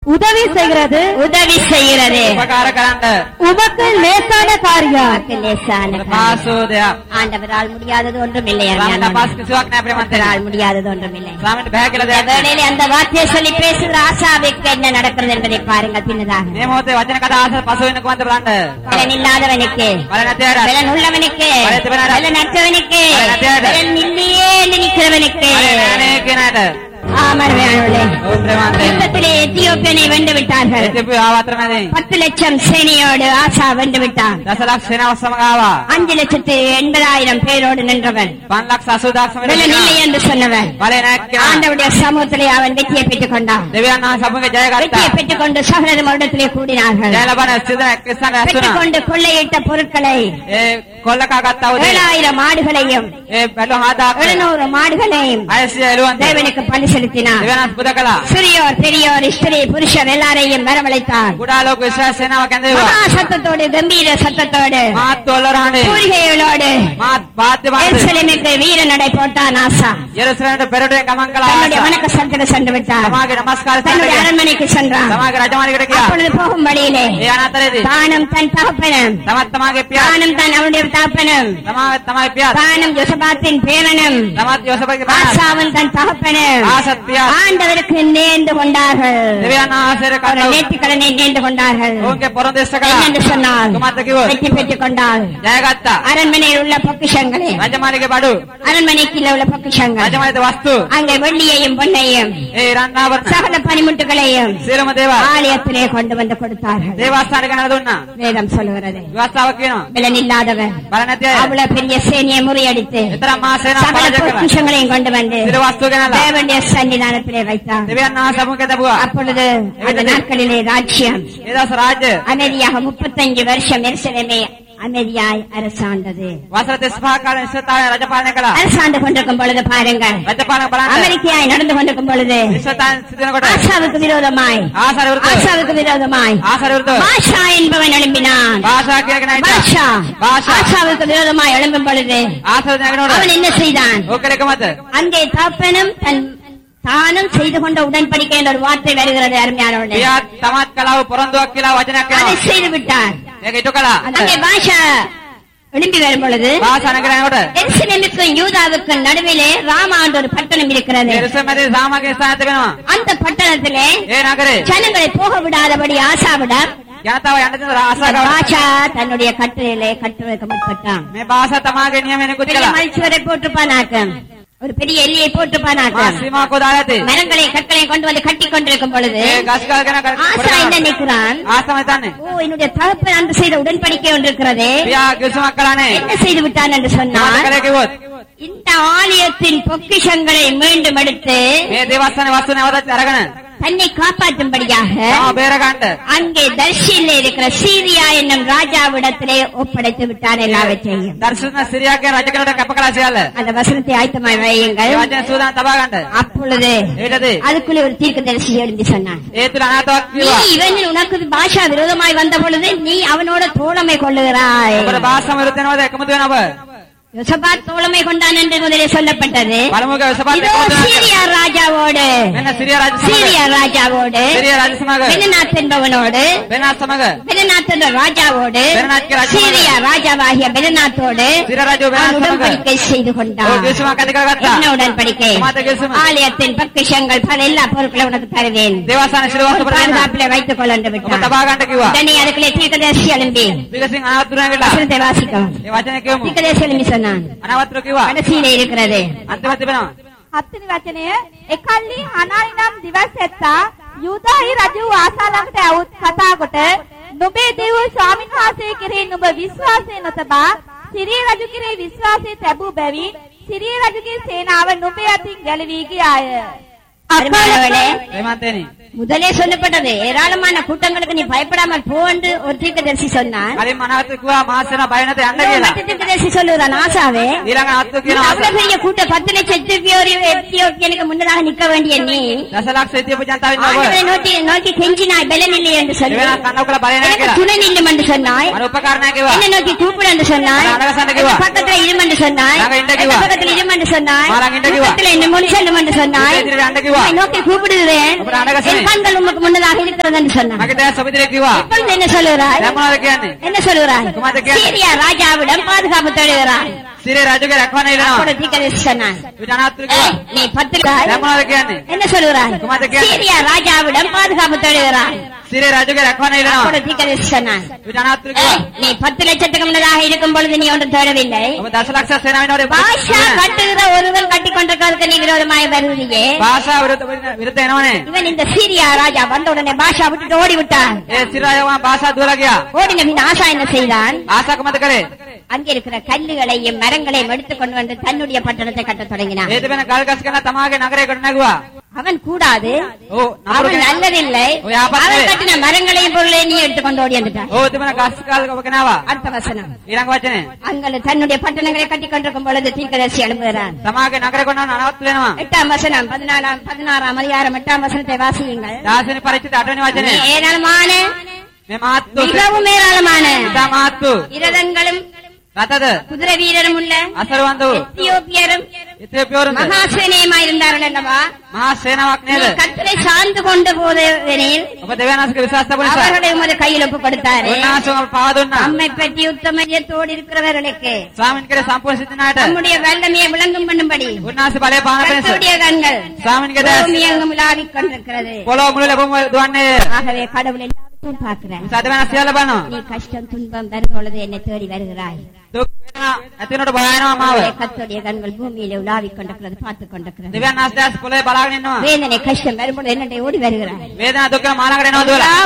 உதவி செய்கிறது உதவி செய்கிறது උපකාර කරන්න உமக்கு லேசான காரியம் நமக்கு லேசான காரியம். පාසු දෙයක්. ஆண்டவரால் முடியாதது ஒன்றும் இல்லை ස්වාමීන් අපහසු කිසිවක් නෑ ප්‍රේමන්තේ. ஆண்டவரால் முடியாதது ஒன்றும் இல்லை ස්වාමීන්ට බෑ කියලා இந்த දෙයක් නෑ. வேளையிலே அந்த வார்த்தையை சொல்லி பேசுகிற ஆசாவுக்கு என்ன நடக்கிறது என்பதை பாருங்கள் பின்னதாக මේ මොහොතේ වචන කතා ආස පසු වෙන කොහොමද බලන්න. பலன் இல்லாதவனுக்கு බල නැති අයට. பலன் உள்ளவனுக்கு பலன் திபனாரா. பலன் அற்றவனுக்கு பலன் அற்றவனுக்கு. பலன் இல்லையே என்று நிற்கிறவனுக்கு බල නෑ කියන අයට. ஆமர்வையானவர்களே ඔව් ප්‍රේමන්තේ. யுத்தத்திலே எத்தியோப்பியனை வென்று விட்டார்கள் එතිපු ආවතර මැදින්. பத்து லட்சம் சேனையோடு ஆசா வென்று விட்டான் දසලක්ෂ සේනාව සමග ආවා. அஞ்சு லட்சத்து எண்பதாயிரம் பேரோடு நின்றவன் 580000 සමග பலன் இல்லை என்று சொன்னவன் බලේ නැහැ කියලා. ஆண்டவுடைய சமூகத்திலே அவன் வெற்றியை பெற்றுக் கொண்டான் දෙවියන් වහන්සේ අපගේ ජය வெற்றியை ගත්තා. பெற்றுக் கொண்டு சகல மருடத்திலே கூடினார்கள் ජය ලබන සිදන එක්කසන ඇසුණා. பெற்றுக் கொண்டு கொள்ளையிட்ட பொருட்களை ඒ කොල්ලකා ගත්තා උදේ. ஏழாயிரம் ஆடுகளையும் ඒ බැලු හදාක්. எழுநூறு மாடுகளையும் 600 එළුවන්. தேவனுக்கு பலி செலுத்தினார் දෙවියන් වහන්සේ පුද කළා. சிறியோர் பெரியோர் ஸ்திரீ புருஷர் எல்லாரையும் வரவழைத்தார் කුඩා ලෝක විශ්වාස සේනාව කැඳෙව්වා. மகா சத்தத்தோடு கம்பீர சத்தத்தோடு මාත් තොල්ලරහනේ. பூரிகைகளோடு මාත් වාද්‍ය වාදනය. எருசலேமுக்கு வீர நடை போட்டான் ஆசா යෙරුසලමට පෙරටුවෙන් ගමන් කළා. தன்னுடைய ආසා. வணக்க சத்திர சென்று விட்டார் සමාගේ නමස්කාර தன்னுடைய සමග அரண்மனைக்கு சென்றான் සමාගේ රජමාලිකට ගියා. அப்பொழுது போகும் வழியிலே ඒ අනතරේදී தானும் தன் தகப்பனும் තමත් තමාගේ පියා தானும் தன் அவனுடைய தகப்பனும் තමාගේ තමයි පියා தானும் யோசபாத்தின் பேரனும் තමත් යෝසපගේ මහා ஆசாவும் தன் தகப்பனும் ආසත් පියා ஆண்டவருக்கு நேர்ந்து கொண்டார்கள் දෙවියන් ආශ්‍රය அவரை කරන நேர்த்திக்கடனை நேர்ந்து கொண்டார்கள் ඔවුන්ගේ පොරොන්දේශ என்னென்று කළා சொன்னால் කුමක්ද කිව්වොත් வெற்றி பெற்றுக் கொண்டாள் ජය ගත්තා அரண்மனையில் உள்ள பொக்கிஷங்களே රජමාලිගේ බඩු அரண்மனைக்குள்ள உள்ள பொக்கிஷங்கள் රජමාලිත වස්තු அங்கே வெள்ளியையும் பொன்னையும் ඒ රන්නාවරණ சகல பனிமுட்டுகளையும் සියලුම දේවල් ஆலயத்திலே கொண்டு வந்து கொடுத்தார்கள் දේවස්ථාන ගෙනලා දුන්නා வேதம் சொல்லுகிறது විවස්ථාවක් කියනවා பலன் இல்லாதவர் බල නැති අය அவ்வளவு பெரிய சேனையை முறியடித்து එතරම් මහා සේනාවක් சகல පරාජය කළා பொக்கிஷங்களையும் கொண்டு வந்து සියලු වස්තු ගෙනලා தேவனுடைய சன்னிதானத்திலே வைத்தார் දෙවියන් වහන්සේ සමුඛ දබුවා அப்பொழுது அந்த நாட்களிலே ராஜ்யம் ඒ දවස් රාජ්‍ය அமைதியாக முப்பத்தஞ்சு வருஷம் எருசலேமே அமைதியாய் அரசாண்டது වසර 35 කාලෙ ඉස්සතාවේ රජ පාලනය කළා அரசாண்டு கொண்டிருக்கும் பொழுது பாருங்கள் රජ පාලන බලන්න அமெரிக்கையாய் நடந்து கொண்டிருக்கும் பொழுது ඉස්සතාන් සිටිනකොට ஆசாவுக்கு விரோதமாய் ආසාර විරුද්ධ ஆசாவுக்கு விரோதமாய் ආසාර විරුද්ධ பாஷா என்பவன் எழும்பினான் භාෂා කියන කෙනා හිටියා பாஷா பாஷா. ஆசாவுக்கு விரோதமாய் எழும்பும் பொழுது ආසාර නැගෙනකොට அவன் என்ன செய்தான் ඕකලක මත அங்கே தப்பனும் தன் தானும் செய்து கொண்ட உடன்படிக்கை என்ற ஒரு வார்த்தை வருகிறது அருமையானவர்களே පියා තමත් කලාව පොරොන්දුවක් කියලා වචනයක් அதை කියනවා செய்து விட்டார் මේක ඉටු කළා அங்கே பாஷா எழும்பி வரும் பொழுது භාෂා නැගෙනකොට எருசலேமுக்கும் யூதாவுக்கும் நடுவிலே ராமா என்ற ஒரு பட்டணம் இருக்கிறது එරුසමැදි සාමගේ ස්ථාන තිබෙනවා அந்த பட்டணத்திலே ඒ நகරේ ஜனங்களை போக விடாதபடி ஆசாவிடம் ජනතාව යන්න දෙන அந்த ආසාව பாஷா தன்னுடைய கட்டளையிலே கட்டுவதற்கு முற்பட்டான் මේ භාෂා තමාගේ නියමෙනෙකුත් பெரிய කළා மல்ச்சுவரை போட்டுப்பானாக்கம் ஒரு பெரிய எல்லையை මා போட்டுப்பானாக்கம் සීමාකෝ දාලා ඇති மரங்களை கற்களை கொண்டு வந்து கட்டி கொண்டிருக்கும் பொழுது ඒ ගස් ගල් ගැන ஆசா என்ன நினைக்கிறான் ආසම හිතන්නේ ஓ என்னுடைய தகப்பன் அந்த செய்த உடன்படிக்கை ஒன்று இருக்கிறதே පියා කිසිමක් කළානේ என்ன செய்து விட்டான் என்று මොකද சொன்னால் කළේ කිව්වොත් இந்த ஆலயத்தின் பொக்கிஷங்களை மீண்டும் எடுத்து මේ දේවස්ථානේ වස්තු නැවතත් අරගෙන தன்னை காப்பாற்றும்படியாக තම බේර ගන්නට அங்கே தர்ஷியில் இருக்கிற சீரியா என்னும் ராஜாவிடத்திலே ஒப்படைத்து விட்டான் எல்லாவற்றையும் දර්ශන සිරියාගේ රජ කෙනෙකුට කැප කළා සියල්ල அந்த வசனத்தை ஆயத்தமாய் வையுங்கள் ඒ වචන සූදානම් තබා ගන්නට அப்பொழுது ඒකද அதுக்குள்ளே ஒரு தீர்க்க தரிசி எழுந்து சொன்னான் ඒ තුල අනාථවක් நீ කිව්වා இவன் உனக்கு பாஷா விரோதமாய் வந்த பொழுது நீ அவனோட தோழமை கொள்ளுகிறாய் ඔබට භාෂා විරුද්ධ වෙනවද එකමුතු වෙනව யோசபாத் தோழமை கொண்டான் என்று முதலே சொல்லப்பட்டது පළමුවක විසපත් இதோ சீரியா ராஜாவோடு මෙන්න සිරියා රජ සමග சீரியா ராஜாவோடு සිරියා රජ සමග பெனநாத் என்பவனோடு වෙනත් සමග பெனநாத் என்ற ராஜாவோடு பெனநாத்க்கு ராஜா சீரியா ராஜாவாகிய பெனநாத்தோடு සිරියා රජ அவன் වෙනත් සමග உடன்படிக்கை செய்து ඔය கொண்டான் කිසිමක් අධිකර ගත්තා என்ன உடன்படிக்கை මත කිසිම ஆலயத்தின் பக்கிஷங்கள் பல எல்லா பொருட்களும் உனக்கு தருவேன் දේවස්ථාන ශිර වස්තු ප්‍රදාන பாதுகாப்பில வைத்துக் கொள்ள என்று ඔබ விட்டான் තබා ගන්නට කිව්වා உடனே அதுக்குள்ளே தீர்க்கதரிசி எழும்பி විගසින් අනාතුරු නැගලා வசனத்தை வாசிக்கவும் ඒ වචන කියමු தீர்க்கதரிசி எழும்பி சொன்னான் අනාවතුරු කිව්වා கடைசியில இருக்கிறது අන්තිමට තිබෙනවා හත්වෙනි වචනය එකල්ලි හනානි නම් දිවස් ඇත්තා යුදාහි රජු ආසා ළඟට ඇවුත් කතා කොට නුඹේ දෙව් ස්වාමීන් වහන්සේ කෙරෙහි නුඹ විශ්වාසය නොතබා සිරිය රජු කෙරෙහි විශ්වාසය තැබූ බැවින් සිරිය රජුගේ සේනාව නුඹේ අතින් ගැලවී ගියාය. அருமையானவர்களே, ඒමන්තේනි முதலே சொல்லப்பட்டது ஏராளமான கூட்டங்களுக்கு நீ பயப்படாமல் போ என்று ஒரு தீர்க்கதரிசி சொன்னான் කලින් මනාවතු කිව්වා මාසෙන බය නැත යන්න කියලා மற்ற தீர்க்கதரிசி சொல்லுகிறான் ஆசாவே ඊළඟ අත්තු நீ කියනවා அவ்வளவு பெரிய கூட்டம் பத்து லட்சம் எத்தியோப்பிய எத்தியோப்பியனுக்கு முன்னதாக நிக்க வேண்டிய நீ දසලක්ෂ ඉතිපු ජනතාව ඉන්න ஆண்டவரை ඔබ நோக்கி நோக்கி கெஞ்சினாய் பலன் இல்லை என்று சொல்லி එවෙලා කන්නව කළ බය නැහැ எனக்கு කියලා துணை நில்லும் என்று சொன்னாய் මම උපකාරණය කිව්වා என்ன நோக்கி கூப்பிடு என்று சொன்னாய் நான் அழகா கிவா. என் பக்கத்துல இரும் என்று சொன்னாய் நாங்க இண்ட என் கிவா. பக்கத்துல இரும் என்று சொன்னாய் மாலாங்க இண்ட கிவா. பக்கத்துல என்ன மொழி செல்லும் என்று சொன்னாய் இண்ட இதில் அண்ட கிவா. உம்மை நோக்கி கூப்பிடுகிறேன் அப்புறம் அழகா என் உன் கண்கள் உமக்கு முன்னதாக இருக்கிறது என்று சொன்னான் මගේ දැස් ඔබ ඉදිරියේ කිව්වා. இப்பொழுது என்ன சொல்லுகிறாய் දැන් මොනවද කියන්නේ? என்ன சொல்லுகிறாய் குமாரத்தை கேளு. சீரியா ராஜாவிடம் பாதுகாப்பு தேடுகிறாய் සිරේ රජුගේ රැකවරණ ඉල්ලනවා. அப்பொழுது தீர்க்கதரிசி சொன்னான் ඊට අනාතුරු ஏய், කිව්වා. நீ பத்து දැන් මොනවද කියන්නේ? என்ன சொல்லுகிறாய் குமாரத்தை கேளு. சீரியா ராஜாவிடம் பாதுகாப்பு தேடுகிறாய் සිරේ රජුගේ රැකවරණ ඉල්ලනවා. அப்பொழுது தீர்க்கதரிசி சொன்னான் ඊට අනාතුරු ஏய், කිව්වා. நீ பத்து லட்சத்துக்கு முன்னதாக இருக்கும் பொழுது நீ ஒன்றும் தேடவில்லை ඔබ දසලක්ෂ සේනාවෙන් பாஷா වඩ கட்டுகிற ஒருவன் கட்டி கொண்டிருக்கிறதுக்கு நீ விரோதமாய் வருவதையே භාෂා විරුද්ධ විරුද්ධ එනවනේ. இவன் இந்த சீரியா ராஜா வந்த உடனே பாஷா விட்டுட்டு ஓடி விட்டான் ඒ සිරායවා භාෂා දුවලා ගියා. ஓடின பின் ஆசா என்ன செய்தான் ආසා කොහමද කරේ? அங்கே இருக்கிற கல்லுகளையும் மரங்களையும் எடுத்துக் கொண்டு வந்து தன்னுடைய பட்டணத்தை கட்டத் தொடங்கினான் ඒ තිබෙන ගල් ගස් කරලා තමාගේ නගරේ කොට නැගුවා. அவன் கூடாது ඔව් නපුරු அவன் කෙනෙක්. நல்லதில்லை ஓ, யாப்பா அவன் சரி. கட்டின மரங்களையும் பொருளையும் நீ எடுத்துக்கொண்டு ஓடி வந்துட்டான் ඔව් තිබෙන ගස් කාල් ඔබ ගෙනාවා. அடுத்த வசனம் ඊළඟ වචනේ. அங்கே தன்னுடைய பட்டணங்களை கட்டிக் கொண்டிருக்கும் பொழுது தீர்க்கதரிசி எழுப்புகிறான் තමාගේ නගරේ කොට නවත්තු වෙනවා. எட்டாம் வசனம் பதினாலாம் பதினாறாம் அதிகாரம் எட்டாம் வசனத்தை வாசியுங்கள் දාසෙනි පරිච්ඡේද 8 වෙනි වචනේ. ஏராளமான මේ මාත්තු மிகவும் ஏராளமான ඉතා මාත්තු இரதங்களும் රතද குதிரை வீரரும் உள்ள අසරවන්ත වූ எத்தியோப்பியரும் ඉතිරිපියවරුන්ද மகாசேனையுமா இருந்தார்கள் அல்லவா මහා සේනාවක් நீ නේද? கர்த்தரை சார்ந்து கொண்டு போதெனில் ඔබ දෙවියන් වහන්සේගේ විශ්වාස තබන නිසා அவர்களை உமது கையில் ஒப்பு கொடுத்தாரு උන්වහන්සේ ඔබ පාවා දුන්නා. நம்மை பற்றி உத்தமயத்தோடு இருக்கிறவர்களுக்கு ස්වාමීන් කෙරේ සම්පූර්ණ සිටිනාට நம்முடைய வல்லமையை விளங்கும் பண்ணும்படி උන්වහන්සේ බලය පාන පිණිස கர்த்தருடைய கண்கள் ස්වාමීන්ගේ දැස් பூமி எங்கும் உலாவிக் கொண்டிருக்கிறது පොළොව මුල ලැබුම දුවන්නේ. ஆகவே கடவுள் எல்லாத்தையும் பார்க்கிறேன் සදවන සියල්ල බලනවා. நீ கஷ்டம் துன்பம் வரும் பொழுது என்னை தேடி வருகிறாய் දුක් වේදනා ඇති වෙනකොට බය වෙනවා මාව. அவருடைய கர்த்தருடைய கண்கள் பூமியில உலாவிக் கொண்டிருக்கிறது பார்த்துக் கொண்டிருக்கிறது දෙවියන් වහන්සේ දැස් පොළොවේ බලාගෙන ඉන්නවා. வேதனை கஷ்டம் வரும்பொழுது என்னை ஓடி வருகிறாய் වේදනා දුක මාළඟට එනවා දුවලා. எல்லா